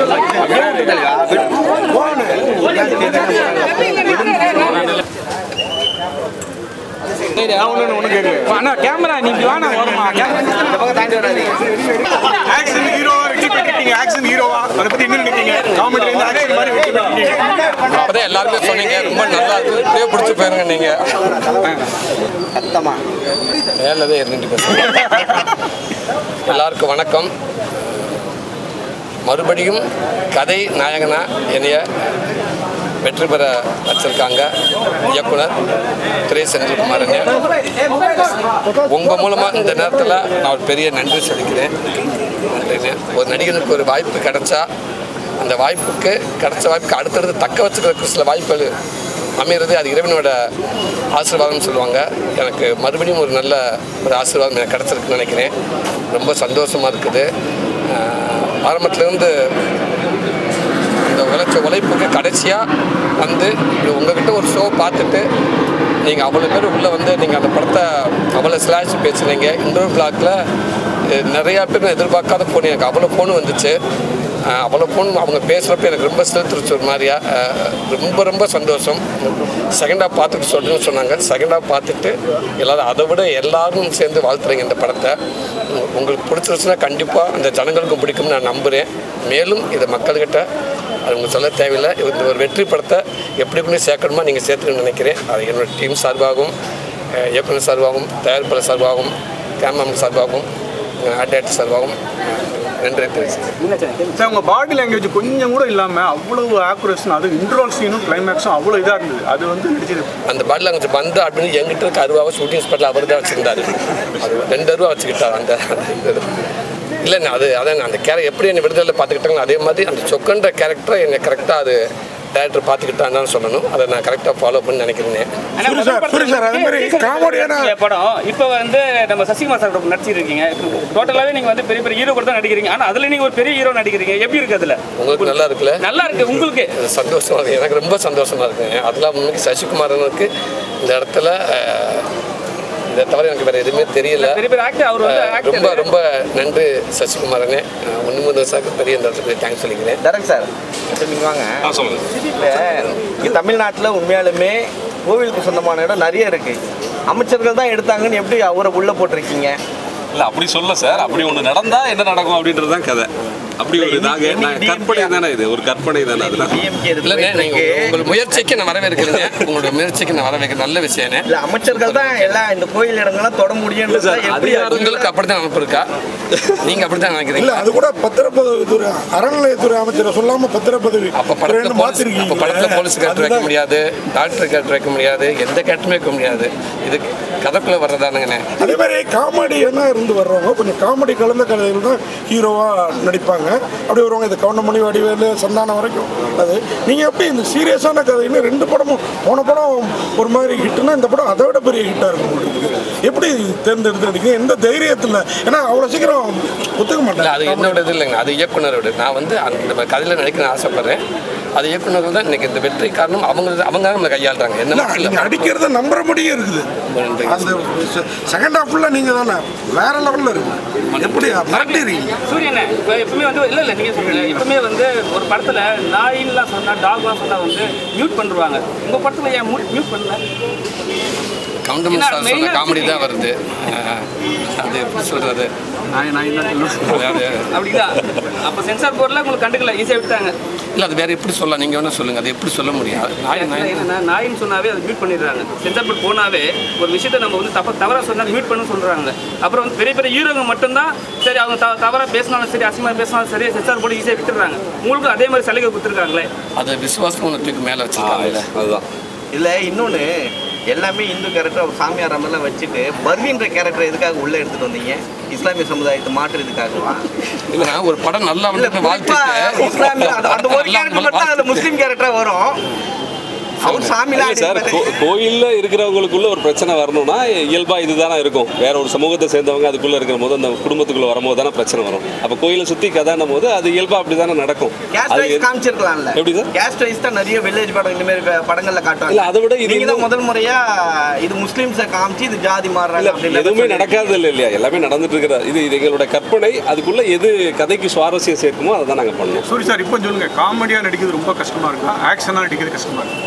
அண்ணா camera நீ இப்படி வாண்ணா ஓரமா ஆக்ஷன் ஹீரோவா வெற்றி பெற்றுட்டீங்க ஆக்ஷன் ஹீரோவா அதை பத்தி என்ன நினைக்கிறீங்க காமெடில இருந்து ஆக்ஷன் மாதிரி வெற்றி பெற்றுட்டீங்க அப்பதான் எல்லாருமே சொன்னீங்க ரொம்ப நல்லா இருக்கு இப்படியே பிடிச்சி போயிருங்க நீங்க மேலதே இருந்துட்டு பேசுங்க எல்லாருக்கும் வணக்கம் மறுபடியும் கதை நாயகனா என்னைய வெற்றி பெற வச்சிருக்காங்க இயக்குனர் திரை செந்தில்குமார் அண்ணன் உங்கள் மூலமாக இந்த நேரத்தில் நான் ஒரு பெரிய நன்றி சொல்லிக்கிறேன் நன்றிங்க ஒரு நடிகனுக்கு ஒரு வாய்ப்பு கிடைச்சா அந்த வாய்ப்புக்கு கிடைச்ச வாய்ப்புக்கு அடுத்தடுத்து தக்க வச்சுக்கிறதுக்கு சில வாய்ப்புகள் அமைகிறது அது இறைவனோட ஆசீர்வாதம்னு சொல்லுவாங்க எனக்கு மறுபடியும் ஒரு நல்ல ஒரு ஆசீர்வாதம் எனக்கு கிடச்சிருக்குன்னு நினைக்கிறேன் ரொம்ப சந்தோஷமாக இருக்குது ஆஹ் ஆரம்பத்துலேருந்து இந்த உழைச்ச உழைப்புக்கு கடைசியாக வந்து இது உங்ககிட்ட ஒரு ஷோ பார்த்துட்டு நீங்கள் அவ்வளோ பேர் உள்ளே வந்து நீங்கள் அந்த படத்தை அவ்வளோ ஸ்லாஷ் பேசுனீங்க இன்டோர் பிளாக்கில் நிறையா பேர் நான் எதிர்பார்க்காத ஃபோன் எனக்கு அவ்வளோ ஃபோன் வந்துச்சு அஹ் அவ்வளோ ஃபோன் அவங்க பேசுகிறப்ப எனக்கு ரொம்ப செலுத்துருச்சு ஒரு மாதிரியா அஹ் ரொம்ப ரொம்ப சந்தோஷம் செகண்ட் ஹாஃப் பார்த்துட்டு சொல்லுன்னு சொன்னாங்க செகண்ட் ஹாஃப் பார்த்துட்டு எல்லாரும் அதை விட எல்லாரும் சேர்ந்து வாழ்த்துறீங்க இந்த படத்தை உங்க- உங்களுக்கு பிடிச்சிருச்சுன்னா கண்டிப்பாக அந்த ஜனங்களுக்கும் பிடிக்கும்னு நான் நம்புகிறேன் மேலும் இதை மக்கள்கிட்ட அது உங்களுக்கு சொல்ல தேவையில்லை இந்த ஒரு வெற்றி படத்தை எப்படி எப்படி சேர்க்கணுமோ நீங்கள் சேர்த்துக்கணும்னு நினைக்கிறேன் அது என்னோட டீம் சார்பாகவும் அஹ் இயக்குனர் சார்பாகவும் தயாரிப்பாளர் சார்பாகவும் கேமராமேன் சார்பாகவும் ஆர்டேட் சார்பாகவும் நன்றி தெரிவிச்சுக்கிறேன் சார் உங்க பாடி லாங்குவேஜ் கொஞ்சம் கூட இல்லாம அவ்வளவு ஆக்குரேஷன் அது இன்ட்ரோல் சீனும் கிளைமேக்ஸும் அவ்வளவு இதா இருந்தது அது வந்து நடிச்சது அந்த பாட்டில் அங்கே வந்து அப்படின்னு எங்கிட்ட இருக்க அருவாவை ஷூட்டிங் ஸ்பாட்டில் அவர் தான் வச்சுருந்தாரு அது ரெண்டு அருவா வச்சுக்கிட்டார் அந்த அந்த இது. இல்லைண்ணா அது அதான் அந்த கேரக்டர் எப்படி என்னை விடுதலை பார்த்துக்கிட்டாங்க அதே மாதிரி அந்த சொக்கன்ற கேரக்டரை என்னை கரெக்டாக அது டேரக்டர் பார்த்துக்கிட்டான்னு தான் சொல்லணும் அதை நான் கரெக்டாக ஃபாலோ பண்ணி நினைக்கிறேன் சுரி சார், சுரி சார், அதே மாதிரி காமெடியான- படம் இப்போ வந்து நம்ம சசிகுமார் சார் கூட நடிச்சிருக்கீங்க டோட்டலாவே நீங்க வந்து பெரிய பெரிய ஹீரோ கூட தான் நடிக்கிறீங்க ஆனா அதுல நீங்க ஒரு பெரிய ஹீரோ நடிக்கிறீங்க எப்படி இருக்கு அதுல உங்களுக்கு நல்லா இருக்குல்ல நல்லா இருக்கு உங்களுக்கு அது சந்தோஷமா இருக்கு எனக்கு ரொம்ப சந்தோஷமா இருக்குங்க அதெல்லாம் முன்னுக்கு சசிகுமாரனுக்கு இந்த இடத்துல அஹ், இதை தவிர எனக்கு வேற எதுவுமே தெரியல பெரிய பெரிய actor, அவர் வந்து அஹ், actor. ரொம்ப ரொம்ப நன்றி சசிகுமாரனே ஒன்று மூணு வருஷம் பெரிய இந்த இடத்துல தேங்க்ஸ் சொல்லிக்கிறேன் தரங்க சார் அடுத்து நீங்க வாங்க இப்போ இங்க தமிழ்நாட்டில் உண்மையாலுமே கோவிலுக்கு சொந்தமான இடம் நிறைய இருக்கு அமைச்சர்கள் தான் எடுத்தாங்கன்னு எப்படி அவரை உள்ள போட்டிருக்கீங்க இல்ல அப்படி சொல்ல சார் அப்படி ஒண்ணு நடந்தா என்ன நடக்கும் அப்படின்றது தான் கதை அப்படி ஒரு நாங்க நான் கற்பனை தானே இது ஒரு கற்பனை தானே அதெல்லாம் டிஎம்கே இல்லைண்ணே நீங்கள் உங்கள் முயற்சிக்கு நான் வரவேற்கிறேங்க உங்களுடைய முயற்சிக்கு நான் வரவேற்கிறேன் நல்ல விஷயம்ண்ணே இல்ல அமைச்சர்கள் தான் எல்லாம் இந்த கோயில் இடங்கள்லாம் தொட முடியும்ன்றது சார், எப்படி அதிகாரம் உங்களுக்கு அப்படித்தான் நினப்பு இருக்கா நீங்கள் அப்படித்தான் இல்ல நினைக்கிறீங்க அது கூட பத்திரப்பதிவுத்துறை அறநிலையத்துறை அமைச்சரை சொல்லாம பத்திரப்பதவி அப்போ படத்தில் துறைன்னு போலீஸ் அப்போ படத்தில் போலீஸ் கேரக்டர் வைக்க அதுதான். முடியாது டாக்டர் கேரக்டர் வைக்க முடியாது எந்த கேரக்டருமே வைக்க முடியாது இது கதைக்குள்ளே வர்றதானுங்கண்ணே அதே மாதிரி காமெடியெல்லாம் இருந்து வர்றவங்க கொஞ்சம் காமெடி கலந்த கதைகள் தான் ஹீரோவா நடிப்பாங்க அப்படி வருவாங்க இது கவுண்டமணி வடிவேலு சந்தானம் வரைக்கும் அது நீங்க எப்படி இந்த சீரியஸான கதைன்னு ரெண்டு படமும் போன படம் ஒரு மாதிரி ஹிட்னா இந்த படம் அதை விட பெரிய ஹிட்டா இருக்கும் உங்களுக்கு எப்படி தேர்ந்தெடுத்து நடிக்க எந்த தைரியத்தில் ஏன்னா அவ்வளோ சீக்கிரம் ஒத்துக்க இல்லை மாட்டேன் அது என்னோட இது இல்லைங்க அது இயக்குனரோட நான் வந்து அந்த கதையில் நடிக்கணும்னு ஆசைப்படுறேன் அது இயக்குனர் தான் இன்னைக்கு இந்த வெற்றி காரணம் அவங்க அவங்க தான் நம்மளை கையாளுறாங்க என்ன இல்ல, மட்டும் நீங்க இல்லை அடிக்கிறத நம்புற முடியும் இருக்குது நன்றி. அந்த செகண்ட் ஹாஃப்ல நீங்க தானே வேற லெவல்ல இருக்கு எப்படி மாட்டிருக்கீங்க சூரியன் இப்போ எப்பவுமே வந்து இல்ல இல்ல நீங்க சொல்லுங்க எப்பவுமே வந்து ஒரு படத்துல நாயின்லாம் சொன்னா டாக்லாம் சொன்னா வந்து மியூட் பண்ணிருவாங்க உங்க படத்துல ஏன் மியூட் பண்ணல கவுண்டமன் என்ன, சார் சொன்ன main ஆ காமெடி தான் வருது அஹ், அது எப்படி சொல்றது அதாவது அப்படிதான் அப்ப சென்சார் போர்டில் உங்களுக்கு கண்டுக்கல ஈஸியா விட்டாங்க இல்லை அது வேற எப்படி சொல்லலாம் நீங்கள் வேணா சொல்லுங்க அது எப்படி சொல்ல முடியாது நாய் நாய் என்னன்னா நாயின்னு சொன்னாவே அதை மியூட் பண்ணிடுறாங்க சென்சார் போர்ட் போனாவே ஒரு விஷயத்தை நம்ம வந்து தப்ப தவறா சொன்னா மியூட் பண்ண சொல்றாங்க அப்புறம் வந்து பெரிய பெரிய ஹீரோங்க மட்டும்தான் சரி அவங்க த தவறா பேசினாலும் சரி அசிங்கமா பேசினாலும் சரி சென்சார் போர்டு ஈஸியாக விட்டுறாங்க உங்களுக்கு அதே மாதிரி சலுகை கொடுத்துருக்காங்களே அது விசுவாசம் ஒன்று தூக்கி மேலே வச்சுருக்காங்க அதுதான் இல்ல இன்னொன்னு எல்லாமே இந்து கேரக்டர் அவர் சாமியார் மாதிரிலாம் வச்சுட்டு பர்வீன்ற கேரக்டர் எதுக்காக உள்ள எடுத்துட்டு வந்தீங்க இஸ்லாமிய சமுதாயத்தை மாற்றுறதுக்காகவா இல்லைங்க ஒரு படம் நல்லா இல்ல வந்து குறிப்பா இஸ்லாமிய அந்த- அந்த ஒரு கேரக்டர் மட்டும் அதுல வாழ்த்து முஸ்லீம் கேரக்டரா வரும் அவர் சாமிலாம் இல்ல சார் அடிப்பாரு. கோ- கோயில்ல இருக்கிறவங்களுக்குள்ள ஒரு பிரச்சனை வரணும்னா இயல்பா இதுதானே இருக்கும் வேற ஒரு சமூகத்தை சேர்ந்தவங்க அதுக்குள்ள இருக்கிற போது அந்த குடும்பத்துக்குள்ள வரும்போது தானே பிரச்சனை வரும் அப்ப கோயிலை சுத்தி கதான்னும் போது அது இயல்பா அப்படிதானே நடக்கும் கேஸ்ட் அது ரைஸ் எது- காமிச்சிருக்கலாம்ல எப்படி சார்? கேஸ்ட் ரைஸ் தான் நிறைய வில்லேஜ் படம் இந்த மாதிரி ப- படங்கள்ல காட்டுவாங்க இல்ல, அதை விட இது நீங்க தான் இன்னும் முதல் முறையா இது முஸ்லிம்ஸை காமிச்சு இது ஜாதி இல்ல மாறுறாங்க அப்படின்னு எதுவுமே நடக்காது இல்லை இல்லையா எல்லாமே நடந்துட்டு இருக்கிற இது இது எங்களோட கற்பனை அதுக்குள்ள எது கதைக்கு சுவாரஸ்யம் சேர்க்குமோ அதை தான் நாங்க பண்ணோம் சூரி சார் இப்போ சொல்லுங்க காமெடியா நடிக்கிறது ரொம்ப கஷ்டமா இருக்கா ஆக்ஷனா நடிக்கிறது கஷ்டமா இருக்கு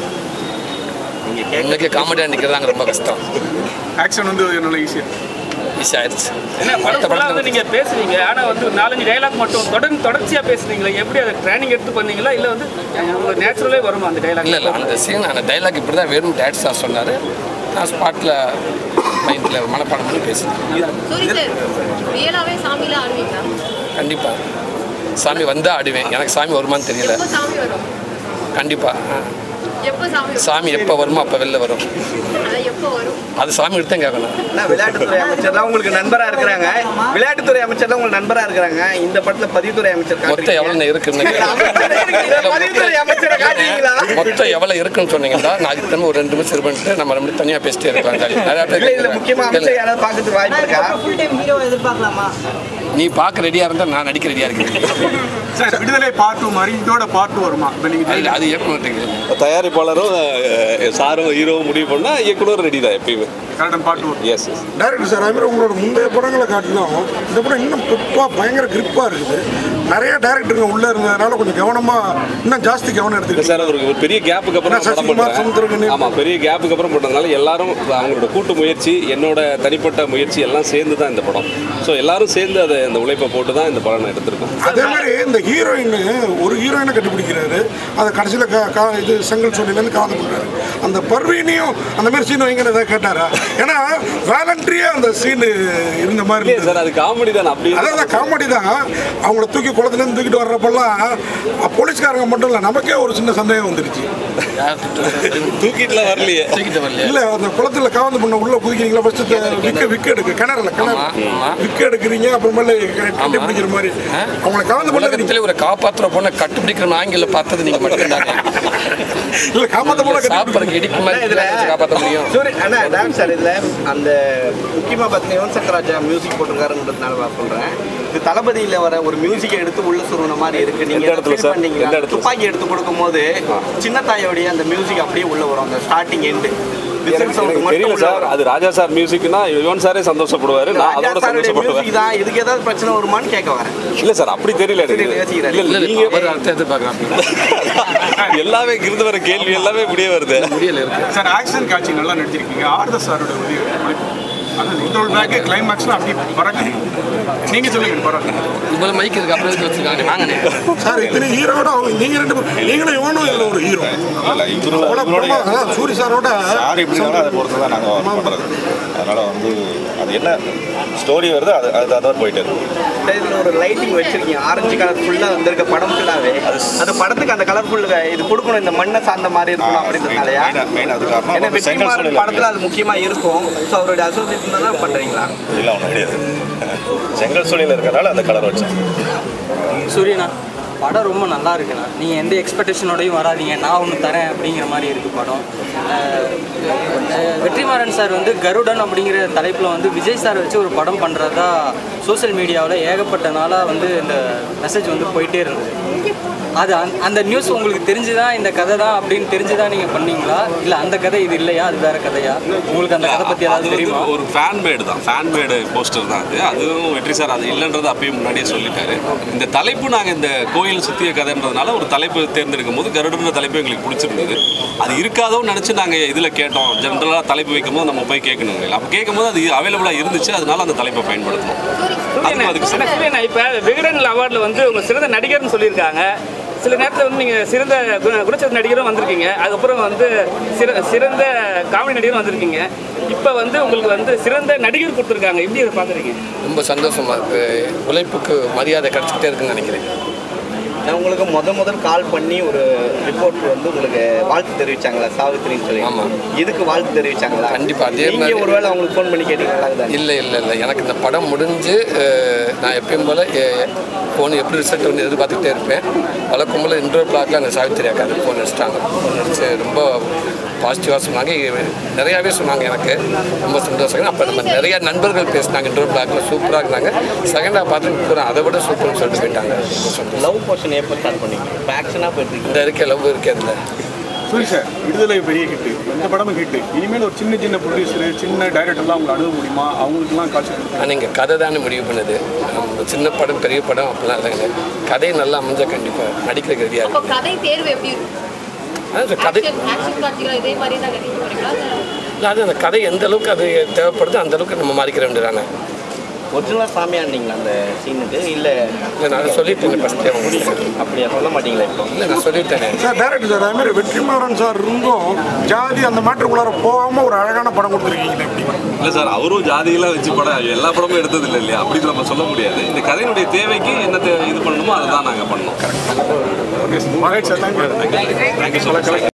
இன்னைக்கு காமெடியாக நிற்கிறதாங்க ரொம்ப கஷ்டம் ஆக்ஷன் வந்து நல்லா ஈஸியா ஈஸி ஆயிடுச்சு ஏன்னா படம் ஃபுல்லாக வந்து நீங்கள் பேசுவீங்க ஆனால் வந்து ஒரு நாலஞ்சு டைலாக் மட்டும் தொடர்ந்து தொடர்ச்சியாக பேசுறீங்களா எப்படி அதை ட்ரைனிங் எடுத்து பண்ணீங்களா இல்லை வந்து உங்களுக்கு நேச்சுரலே வருமா அந்த டைலாக் இல்லை இல்லை அந்த சீன் அந்த டைலாக் இப்படி தான் வேணும் டேட் சார் சொன்னார் நான் ஸ்பாட்டில் மைண்டில் மனப்பாடம் பண்ணி பேசினேன் சூரி சார் ரியலாவே சாமியில ஆடுவீங்களா கண்டிப்பாக சாமி வந்தால் ஆடுவேன் எனக்கு சாமி வருமான்னு தெரியல எப்போ சாமி வரும் கண்டிப்பாக எப்போ சாமி வரும் சாமி எப்போ வருமோ அப்போ வெளில வரும் அதான் எப்போ வரும் அது சாமி கிட்ட தான் கேட்கணும் ஆனா விளையாட்டுத்துறை அமைச்சர்லாம் உங்களுக்கு நண்பரா இருக்கிறாங்க விளையாட்டுத்துறை அமைச்சர்லாம் உங்களுக்கு நண்பரா இருக்கிறாங்க இந்த படத்துல பதிவுத்துறை அமைச்சர் மொத்தம் எவ்வளோ இருக்குன்னு இந்த பதிவுத்துறை அமைச்சரை காட்டுவீங்களா மொத்தம் எவ்வளோ இருக்குன்னு சொன்னீங்கன்னா நான் அதுக்கு தகுந்த ஒரு ரெண்டு நிமிஷம் இது பண்ணிட்டு நம்ம ரெண்டு தனியாக பேசிட்டே இருக்கலாம் நிறையா பேர் இல்ல இல்ல முக்கியமா அமைச்சர் கேட்கல. யாராவது பாக்கிறதுக்கு வாய்ப்பு இருக்கா ஃபுல் டைம் ஹீரோ எதிர்பார்க்கலாமா நீ பார்க்க ரெடியாக இருந்தால் நான் நடிக்க ரெடியாக இருக்கேன் சார் விடுதலை பார்ட் டூ மாதிரி இதோட பார்ட் டூ வருமா இப்போ அது நீங்க அது இயக்குனர் தயாரிப்பாளரும் அஹ், சாரும் ஹீரோவும் முடிவு பண்ணா இயக்குனர் ரெடி தான் எப்பயுமே கரெக்டாக part two S S director sir அதுமாதிரி உங்களோட முந்தைய படங்களை காட்டிலும் இந்த படம் இன்னும் கிரிப்பாக பயங்கர கிரிப்பாக இருக்குது நிறைய டேரக்டருங்க உள்ளே இருந்ததுனால கொஞ்சம் கவனமாக இன்னும் ஜாஸ்தி கவனம் இல்ல எடுத்துக்கிட்டு சார் ஒரு ஒரு பெரிய கேப்புக்கு அப்புறம் என்ன நான் படம் சசிகுமார் சமுத்திரக்கனி? பண்றேன் ஆமா பெரிய கேப்புக்கு அப்புறம் பண்ணதுனால எல்லாரும் அவங்களோட கூட்டு முயற்சி என்னோட தனிப்பட்ட முயற்சி எல்லாம் சேர்ந்து தான் இந்த படம் ஸோ எல்லாரும் சேர்ந்து அதை இந்த உழைப்பை போட்டு தான் இந்த படம் நான் எடுத்திருக்கோம் அதே மாதிரி இந்த ஹீரோயின் ஒரு ஹீரோயினை கண்டுபிடிக்கிறாரு அதை கடைசியில் க கா இது செங்கல் சோனிலேருந்து காதல் பண்ணுறாரு அந்த பர்வீனையும் அந்த மாதிரி சீன் வைங்கிற ஏதாவது கேட்டாரா ஏன்னா வேலண்ட்ரியாக அந்த சீன் இருந்த மாதிரி இல்லையே இருந்தது. சார் அது காமெடி தான் அப்படி அதான் காமெடி தான் அவங்கள தூக்கி குளத்துலேருந்து தூக்கிட்டு வர்றப்பெல்லாம் அஹ், போலீஸ்காரங்க மட்டும் இல்லை நமக்கே ஒரு சின்ன சந்தேகம் வந்துருச்சு தூக்கிட்டுலாம் வரலையே தூக்கிட்டு வரலையா இல்லை அந்த குளத்துல காவந்து பண்ண உள்ள குதிக்கிறீங்களா ஃபர்ஸ்ட் விக்க விக்க எடுக்க கிணறுல கிணறு ஆமா, ஆமா. விக்க எடுக்கிறீங்க அப்புறமேல கட்டி பிடிக்கிற மாதிரி அவங்கள காவந்து பண்ண உலகத்திலே ஒரு காப்பாற்றுற பொண்ணை கட்டுப்பிடிக்கிற ஆங்கில பார்த்தது நீங்க மட்டும் தானே இல்ல காப்பாத்த போல கட்டி சாப்பிட்றதுக்கு இடிக்கு மாதிரி இதுல காப்பாற்ற முடியும் சூரி அண்ணா டான்ஸ் சார் இதுல அந்த முக்கியமா பார்த்தீங்கன்னா யுவன் சங்கர் ராஜா மியூசிக் போட்டிருக்காருன்றதுனால நான் சொல்றேன் இது தளபதியில வர ஒரு மியூசிக்கை எடுத்து உள்ள சுருவன மாதிரி இருக்கு நீங்க எந்த இடத்துல feel சார்? பண்ணீங்களா? எந்த இடத்துல? துப்பாக்கி எடுத்து கொடுக்கும்போது சின்ன தாயோடைய அந்த மியூசிக் அப்படியே உள்ள வரும் அந்த ஸ்டார்டிங் எண்டு எனக்கு எனக்கு தெரியல சார் அது ராஜா சார் மியூசிக்னா யுவன் சாரே சந்தோஷப்படுவாரு நான் அதோட சந்தோஷப்படுவேன் மியூசிக் தான் இதுக்கு ஏதாவது பிரச்சனை வருமான்னு கேட்க வரேன் இல்ல சார் அப்படி தெரியல எனக்கு சரி, யோசிக்கிறேன். இல்ல இல்ல இல்ல இல்ல நீங்க ஒரு அர்த்தம் எதிர்பார்க்கலாம் எல்லாமே இருந்து வர கேள்வி எல்லாமே இப்படியே வருது முடியல இருக்கு சார் ஆக்ஷன் காட்சி நல்லா நடிச்சிருக்கீங்க ஆர்த சாரோட உதவி அது இதோட பேக்கு கிளைமேக்ஸ்லாம் அப்படி பறக்குது நீங்க சொல்லுங்க பரவாயில்ல இவ்வளவு மைக் இருக்கு அப்புறம் எதுக்கு வச்சிருக்காங்க வாங்கண்ணே சார் இத்தனை ஹீரோட அவங்க நீங்க ரெண்டு பேரும் நீங்களும் இவனும் இதுல ஒரு ஹீரோ அவ்வளோ படமா அதான் சூரி சாரோட யார் எப்படி இருந்தாலும் அதை பொறுத்து தான் நாங்கள் பண்ணுறது அதனால் வந்து அது என்ன ஸ்டோரி வருதோ அது அது அதோட போயிட்டு இருக்கு இதுல ஒரு லைட்டிங் வச்சிருக்கீங்க ஆரஞ்சு கலர் ஃபுல்லா வந்திருக்க படம் ஃபுல்லாவே அந்த படத்துக்கு அந்த கலர்ஃபுல் இது கொடுக்கணும் இந்த மண்ணை சார்ந்த மாதிரி இருக்கணும் அப்படின்றதுனாலயா மெயின் மெயின் அது காரணம் ஏன்னா அப்புறம் செங்கல் வெற்றிமாறன் சூழல் படத்துல அது முக்கியமா இருக்கும் ஸோ அவருடைய அசோசியேஷன் தான் பண்றீங்களா இல்லை ஒன்றும் கிடையாது செங்கல் சூழலில் இருக்கிறனால அந்த கலர் வச்சேன் சூரியனா படம் ரொம்ப நல்லா இருக்குண்ணா நீங்கள் எந்த எக்ஸ்பெக்டேஷனோடையும் வராதீங்க நான் ஒன்று தரேன் அப்படிங்கிற மாதிரி இருக்குது படம் அஹ், அஹ், வெற்றிமாறன் சார் வந்து கருடன் அப்படிங்கிற தலைப்பில் வந்து விஜய் சார் வச்சு ஒரு படம் பண்ணுறதா சோஷியல் மீடியாவில் ஏகப்பட்ட நாளாக வந்து இந்த மெசேஜ் வந்து போயிட்டே இருந்தது அது அந்த- அந்த நியூஸ் உங்களுக்கு தெரிஞ்சுதான் இந்த கதை தான் அப்படின்னு தெரிஞ்சுதான் நீங்கள் பண்ணீங்களா இல்லை அந்த கதை இது இல்லையா அது வேற கதையா உங்களுக்கு அந்த கதை பற்றி அது ஏதாவது வந்து தெரியுமா ஒரு ஃபேன் மேடு தான் ஃபேன் மேடு போஸ்டர் தான் அது அதுவும் வெற்றி சார் அது இல்லைன்றது அப்பயே முன்னாடியே சொல்லிட்டாரு இந்த தலைப்பு நாங்கள் இந்த கோயில் சுத்திய கதைன்றதுனால ஒரு தலைப்பு தேர்ந்தெடுக்கும் போது கருடுன்ற தலைப்பு எங்களுக்கு பிடிச்சிருந்தது அது இருக்காதோன்னு நினச்சி நாங்கள் இதில் கேட்டோம் ஜென்ரலாக தலைப்பு வைக்கும்போது நம்ம போய் கேட்கணும் இல்லை அப்போ கேட்கும்போது அது அவைலபிளாக இருந்துச்சு அதனால அந்த தலைப்பை பயன்படுத்தணும் அதுக்கும் அதுக்கு ஆனா சூரியனா இப்போ விகடன் அவார்டில் வந்து உங்க சிறந்த நடிகர்னு சொல்லியிருக்காங்க சில நேரத்தில் வந்து நீங்கள் சிறந்த குண- குணச்சித்திர நடிகரும் வந்திருக்கீங்க அதுக்கப்புறம் வந்து சிற சிறந்த காமெடி நடிகரும் வந்திருக்கீங்க இப்போ வந்து உங்களுக்கு வந்து சிறந்த நடிகர் கொடுத்துருக்காங்க எப்படி அதை பார்க்குறீங்க ரொம்ப சந்தோஷமா இருக்கு உழைப்புக்கு மரியாதை கிடைச்சிக்கிட்டே இருக்குன்னு நினைக்கிறேன் நான் உங்களுக்கு முத முதல் கால் பண்ணி ஒரு ரிப்போர்ட் வந்து உங்களுக்கு வாழ்த்து தெரிவிச்சாங்களா சாவித்திரின்னு சொல்லி ஆமா. இதுக்கு வாழ்த்து தெரிவிச்சாங்களா கண்டிப்பா, அதே நீங்க மாதிரி- ஒருவேளை அவங்களுக்கு ஃபோன் பண்ணி கேட்டீங்களா அதுதான் இல்லை இல்லை இல்லை எனக்கு இந்த படம் முடிஞ்சு அஹ், நான் எப்பயும் போல் ஃபோன் எப்படி ரிசல்ட் வந்து எதிர்பார்த்துக்கிட்டே இருப்பேன் வழக்கம் போல் இன்டோர் பிளாக்ல அந்த சாவித்திரி அக்கா அந்த ஃபோன் அடிச்சிட்டாங்க ஃபோன் அடிச்சு ரொம்ப பாசிட்டிவாக சொன்னாங்க இ- நிறையாவே சொன்னாங்க எனக்கு ரொம்ப சந்தோஷம் அப்போ நம்ம நிறைய நண்பர்கள் பேசினாங்க இன்டோர் பிளாக்ல சூப்பராக இருந்தாங்க செகண்டாக பார்த்து பூரா அதை விட சூப்பர்னு சொல்லிட்டு போயிட்டாங்க ரொம்ப சந்தோஷம். லவ் போர்ஷன் எப்போ ஸ்டார்ட் பண்ணீங்க இப்போ ஆக்ஷனாக போயிட்டு இந்த இருக்க லவ் இருக்கே அதில் சூரி சார் விடுதலை பெரிய ஹிட்டு இந்த படமும் ஹிட்டு இனிமேல் ஒரு சின்ன சின்ன ப்ரொடியூசர் சின்ன டைரக்டர்லாம் அவங்க அணுக முடியுமா அவங்களுக்குலாம் காட்சி கொடுக்கணும் ஆனால் இங்கே கதை தானே முடிவு பண்ணுது நம்ம சின்ன படம் பெரிய படம் அப்படிலாம் இல்லைங்க கதை நல்லா அமைஞ்சா கண்டிப்பாக நடிக்கிறதுக்கு ரெடியாக அப்போ கதை தேர்வு எப்படி இருக்கும் இருக்கும் கதை ஆக்ஷன் ஆக்ஷன் காட்சிகள் இதே மாதிரி தான் கட்டிட்டு போறீங்களா இல்ல இல்லை அது அந்த கதை எந்த அளவுக்கு அது தேவைப்படுதோ அந்த அளவுக்கு நம்ம மாறிக்கிற வேண்டியதானே ஒரிஜினலாக சாமியாண்டிங்களா அந்த சீனுக்கு இல்லை இல்லை நான் சொல்லிட்டேன் ஃபஸ்ட்டே உங்களுக்கு அப்படியா சொல்ல மாட்டீங்களா இப்போ இல்லை நான் சொல்லிட்டேனே சார் டேரக்டர் சார் அது மாதிரி வெற்றிமாறன் சார் இருந்தும் ஜாதி அந்த மேட்ருக்குள்ளார போகாமல் ஒரு அழகான படம் கொடுத்துருக்கீங்களே எப்படி இல்லை சார் அவரும் ஜாதியெல்லாம் வச்சு படம் எல்லா படமும் எடுத்தது இல்லை இல்லையா அப்படி நம்ம சொல்ல முடியாது இந்த கதையினுடைய தேவைக்கு என்ன தே- இது பண்ணணுமோ அதை தான் நாங்கள் பண்ணோம் okay sir thank you thank you so much